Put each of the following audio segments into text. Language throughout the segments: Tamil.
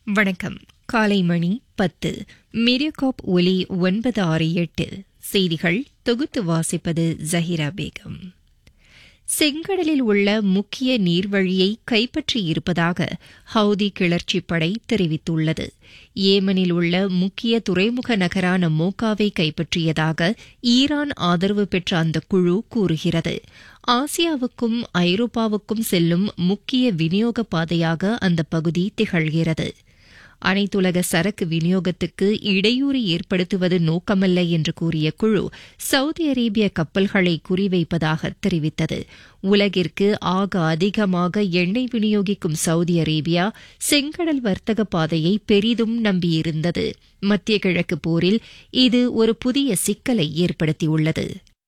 வணக்கம் காலை மணி பத்து மீடியாகாப் ஒலி ஒன்பது ஆறு எட்டு செய்திகள் தொகுத்து வாசிப்பது ஜஹிரா பேகம் செங்கடலில் உள்ள முக்கிய நீர்வழியை கைப்பற்றியிருப்பதாக ஹவுதி கிளர்ச்சிப் படை தெரிவித்துள்ளது ஏமனில் உள்ள முக்கிய துறைமுக நகரான மோக்காவை கைப்பற்றியதாக ஈரான் ஆதரவு பெற்ற அந்த குழு கூறுகிறது ஆசியாவுக்கும் ஐரோப்பாவுக்கும் செல்லும் முக்கிய விநியோக பாதையாக அந்த பகுதி திகழ்கிறது அனைத்துலக சரக்கு விநியோகத்துக்கு இடையூறு ஏற்படுத்துவது நோக்கமல்ல என்று கூறிய குழு சவுதி அரேபிய கப்பல்களை குறிவைப்பதாக தெரிவித்தது உலகிற்கு ஆக அதிகமாக எண்ணெய் விநியோகிக்கும் சவுதி அரேபியா செங்கடல் வர்த்தக பாதையை பெரிதும் நம்பியிருந்தது மத்திய கிழக்கு போரில் இது ஒரு புதிய சிக்கலை ஏற்படுத்தியுள்ளது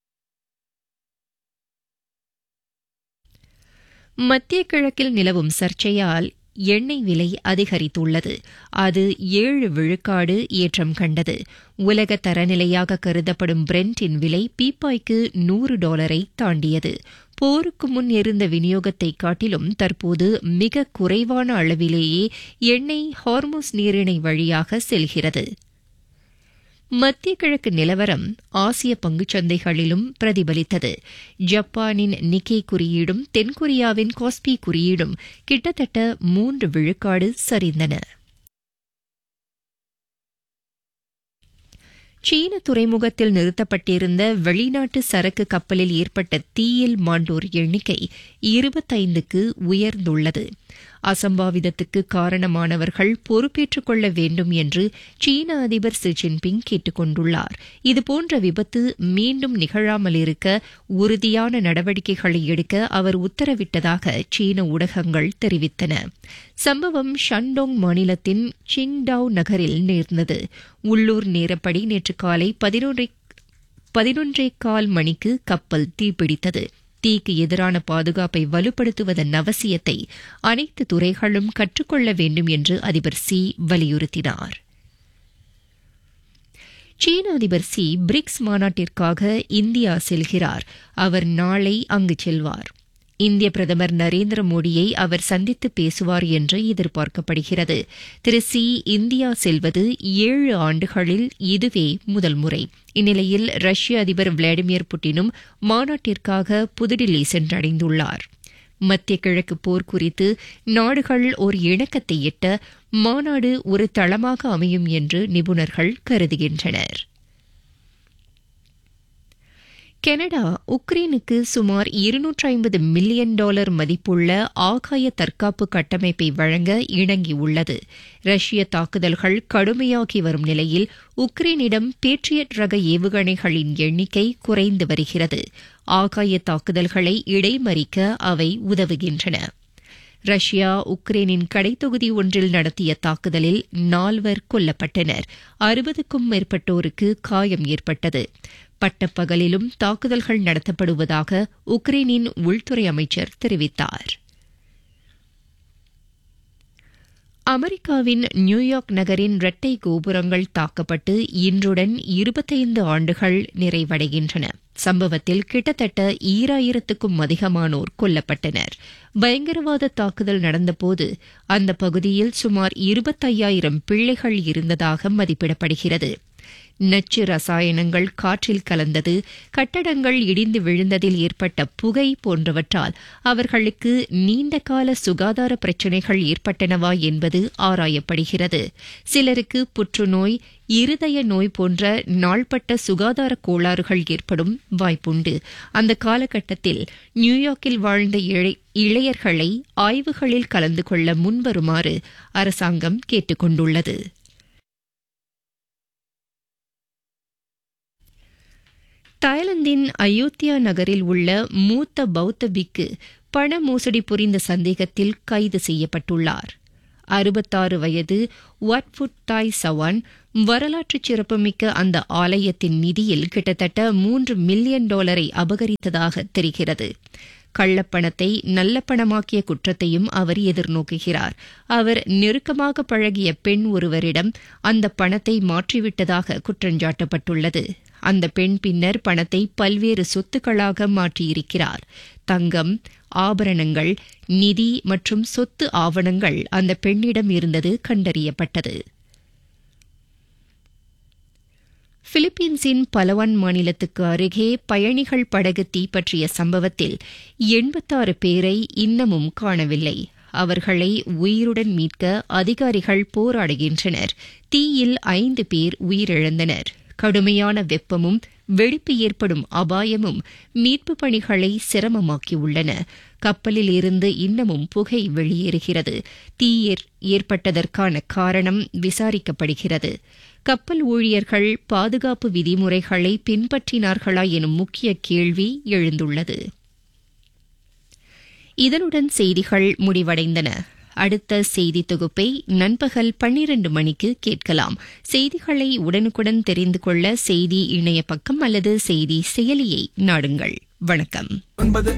மத்திய கிழக்கில் நிலவும் சர்ச்சையால் எண்ணெய் விலை அதிகரித்துள்ளது அது ஏழு விழுக்காடு ஏற்றம் கண்டது உலக தரநிலையாக கருதப்படும் பிரெண்டின் விலை பீப்பாய்க்கு நூறு டாலரை தாண்டியது போருக்கு முன் இருந்த விநியோகத்தை காட்டிலும் தற்போது மிக குறைவான அளவிலேயே எண்ணெய் ஹார்மோஸ் நீரிணை வழியாக செல்கிறது மத்திய கிழக்கு நிலவரம் ஆசிய பங்குச்சந்தைகளிலும் பிரதிபலித்தது ஜப்பானின் நிக்கே குறியீடும் தென்கொரியாவின் காஸ்பி குறியீடும் கிட்டத்தட்ட மூன்று விழுக்காடு சரிந்தன சீன துறைமுகத்தில் நிறுத்தப்பட்டிருந்த வெளிநாட்டு சரக்கு கப்பலில் ஏற்பட்ட தீயில் மாண்டோர் எண்ணிக்கை இருபத்தைந்துக்கு உயர்ந்துள்ளது அசம்பாவிதத்துக்கு காரணமானவர்கள் பொறுப்பேற்றுக் கொள்ள வேண்டும் என்று சீன அதிபர் ஷி ஜின்பிங் கேட்டுக் கொண்டுள்ளார் இதுபோன்ற விபத்து மீண்டும் நிகழாமல் இருக்க உறுதியான நடவடிக்கைகளை எடுக்க அவர் உத்தரவிட்டதாக சீன ஊடகங்கள் தெரிவித்தன சம்பவம் ஷண்டோங் மாநிலத்தின் சிங்டாவ் நகரில் நேர்ந்தது உள்ளூர் நேரப்படி நேற்று காலை பதினொன்றே கால் மணிக்கு கப்பல் தீப்பிடித்தது தீக்கு எதிரான பாதுகாப்பை வலுப்படுத்துவதன் அவசியத்தை அனைத்து துறைகளும் கற்றுக்கொள்ள வேண்டும் என்று அதிபர் சி வலியுறுத்தினார் சீன அதிபர் சி பிரிக்ஸ் மாநாட்டிற்காக இந்தியா செல்கிறார் அவர் நாளை அங்கு செல்வார் இந்திய பிரதமர் நரேந்திர மோடியை அவர் சந்தித்து பேசுவார் என்று எதிர்பார்க்கப்படுகிறது திரு சி இந்தியா செல்வது ஏழு ஆண்டுகளில் இதுவே முதல் முறை இந்நிலையில் ரஷ்ய அதிபர் விளாடிமிர் புட்டினும் மாநாட்டிற்காக புதுடில்லி சென்றடைந்துள்ளார் மத்திய கிழக்கு போர் குறித்து நாடுகள் ஒரு இணக்கத்தை எட்ட மாநாடு ஒரு தளமாக அமையும் என்று நிபுணர்கள் கருதுகின்றனர் கனடா உக்ரைனுக்கு சுமார் இருநூற்றி ஐம்பது மில்லியன் டாலர் மதிப்புள்ள ஆகாய தற்காப்பு கட்டமைப்பை வழங்க இணங்கியுள்ளது ரஷ்ய தாக்குதல்கள் கடுமையாகி வரும் நிலையில் உக்ரைனிடம் பேட்ரியட் ரக ஏவுகணைகளின் எண்ணிக்கை குறைந்து வருகிறது ஆகாய தாக்குதல்களை இடைமறிக்க அவை உதவுகின்றன ரஷ்யா உக்ரைனின் கடைத்தொகுதி ஒன்றில் நடத்திய தாக்குதலில் நால்வர் கொல்லப்பட்டனர் அறுபதுக்கும் மேற்பட்டோருக்கு காயம் ஏற்பட்டது பட்டப்பகலிலும் தாக்குதல்கள் நடத்தப்படுவதாக உக்ரைனின் உள்துறை அமைச்சர் தெரிவித்தார் அமெரிக்காவின் நியூயார்க் நகரின் இரட்டை கோபுரங்கள் தாக்கப்பட்டு இன்றுடன் இருபத்தைந்து ஆண்டுகள் நிறைவடைகின்றன சம்பவத்தில் கிட்டத்தட்ட ஈராயிரத்துக்கும் அதிகமானோர் கொல்லப்பட்டனர் பயங்கரவாத தாக்குதல் நடந்தபோது அந்த பகுதியில் சுமார் இருபத்தையாயிரம் பிள்ளைகள் இருந்ததாக மதிப்பிடப்படுகிறது நச்சு ரசாயனங்கள் காற்றில் கலந்தது கட்டடங்கள் இடிந்து விழுந்ததில் ஏற்பட்ட புகை போன்றவற்றால் அவர்களுக்கு நீண்டகால சுகாதார பிரச்சினைகள் ஏற்பட்டனவா என்பது ஆராயப்படுகிறது சிலருக்கு புற்றுநோய் இருதய நோய் போன்ற நாள்பட்ட சுகாதார கோளாறுகள் ஏற்படும் வாய்ப்புண்டு அந்த காலகட்டத்தில் நியூயார்க்கில் வாழ்ந்த இளையர்களை ஆய்வுகளில் கலந்து கொள்ள முன்வருமாறு அரசாங்கம் கேட்டுக் கொண்டுள்ளது தாய்லாந்தின் அயோத்தியா நகரில் உள்ள மூத்த பௌத்த பிக்கு பண மோசடி புரிந்த சந்தேகத்தில் கைது செய்யப்பட்டுள்ளார் அறுபத்தாறு வயது வாட்ஃபுட் தாய் சவான் வரலாற்று சிறப்புமிக்க அந்த ஆலயத்தின் நிதியில் கிட்டத்தட்ட மூன்று மில்லியன் டாலரை அபகரித்ததாக தெரிகிறது கள்ளப்பணத்தை நல்ல பணமாக்கிய குற்றத்தையும் அவர் எதிர்நோக்குகிறார் அவர் நெருக்கமாக பழகிய பெண் ஒருவரிடம் அந்த பணத்தை மாற்றிவிட்டதாக குற்றஞ்சாட்டப்பட்டுள்ளது அந்த பெண் பின்னர் பணத்தை பல்வேறு சொத்துக்களாக மாற்றியிருக்கிறார் தங்கம் ஆபரணங்கள் நிதி மற்றும் சொத்து ஆவணங்கள் அந்த பெண்ணிடம் இருந்தது கண்டறியப்பட்டது பிலிப்பீன்ஸின் பலவான் மாநிலத்துக்கு அருகே பயணிகள் படகு தீப்பற்றிய சம்பவத்தில் எண்பத்தாறு பேரை இன்னமும் காணவில்லை அவர்களை உயிருடன் மீட்க அதிகாரிகள் போராடுகின்றனர் தீயில் ஐந்து பேர் உயிரிழந்தனர் கடுமையான வெப்பமும் வெடிப்பு ஏற்படும் அபாயமும் மீட்பு பணிகளை சிரமமாக்கியுள்ளன கப்பலில் இருந்து இன்னமும் புகை வெளியேறுகிறது தீ ஏற்பட்டதற்கான காரணம் விசாரிக்கப்படுகிறது கப்பல் ஊழியர்கள் பாதுகாப்பு விதிமுறைகளை பின்பற்றினார்களா எனும் முக்கிய கேள்வி எழுந்துள்ளது இதனுடன் செய்திகள் முடிவடைந்தன அடுத்த செய்தி தொகுப்பை நண்பகல் பன்னிரண்டு மணிக்கு கேட்கலாம் செய்திகளை உடனுக்குடன் தெரிந்து கொள்ள செய்தி இணைய பக்கம் அல்லது செய்தி செயலியை நாடுங்கள் வணக்கம்